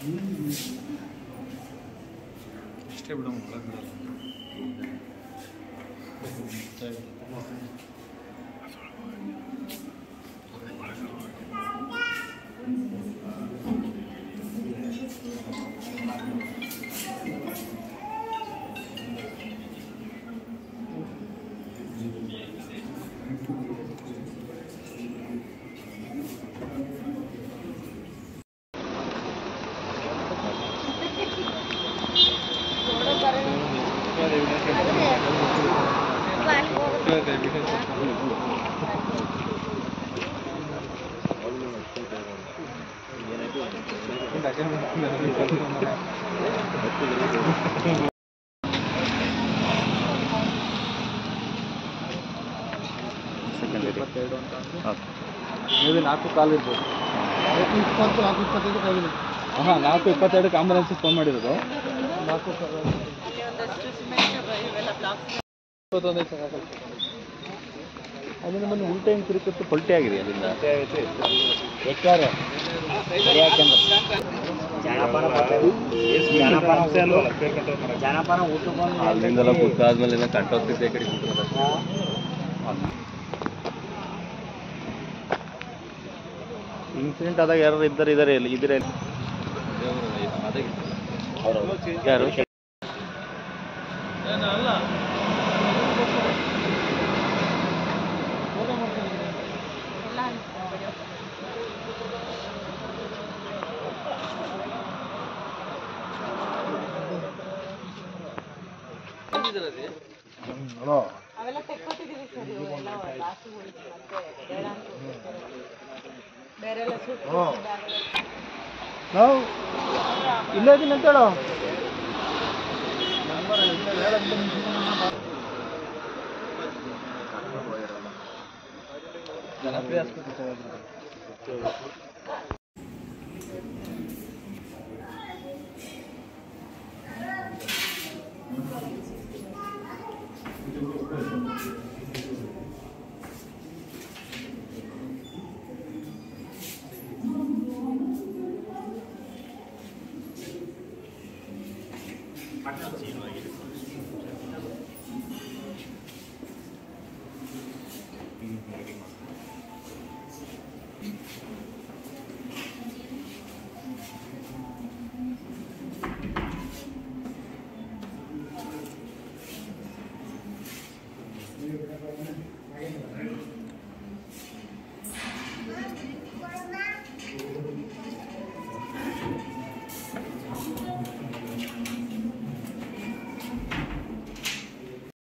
ಅಷ್ಟೇ ಬಿಡೋಣ ಒಳಗೆ ಬಿಡಲ್ಲ ಮೇಬಿ ನಾಲ್ಕು ಕಾಲು ಇರ್ಬೋದು ಇಪ್ಪತ್ತು ನಾಲ್ಕು ಇಪ್ಪತ್ತೈದು ಹೋಗಿದೆ ಹಾಂ ನಾಲ್ಕು ಇಪ್ಪತ್ತೆರಡಕ್ಕೆ ಆಂಬುಲೆನ್ಸ್ ಫೋನ್ ಮಾಡಿರೋದು ನಾಲ್ಕು ಇಪ್ಪತ್ತೊಂದೈದು ಸಾಕಾಗಲ್ಲ ಅದರಿಂದ ಬಂದು ಉಲ್ಟೆ ಹಿಂಗೆ ತಿರುಗಿತ್ತು ಪಲ್ಟಿ ಆಗಿದೆ ಅಲ್ಲಿಂದ ಎಕ್ಕಾರೆ ಅಲ್ಲಿಂದೆಲ್ಲ ಗೊತ್ತಾದ್ಮೇಲೆ ಕಂಟೋಗ್ತಿದ್ದೆ ಕಡೆ ಇನ್ಸಿಡೆಂಟ್ ಆದಾಗ ಯಾರು ಇದ್ದಾರೆ ಇದ್ದಾರೆ ಇಲ್ಲಿ ಇದ್ರೆ ಯಾರು ಹಲೋ ಅವೆಲ್ಲ ತೆಕ್ಕೊಟ್ಟಿದೀವಿ ಸರ್ ಇವೆಲ್ಲ ಲಾಸ್ಟ್ ಉಳಿಸಿ ಮತ್ತೆ ಬೇಡ ಅಂತ ಬೇರೆ ಎಲ್ಲ ಸುಟ್ಟು ಹ್ಞೂ ನಾವು ಇಲ್ಲೇ ಇದೀನಿ ಅಂತ ಹೇಳು ಜನಪ್ರಿಯ ಆಸ್ಪತ್ರೆ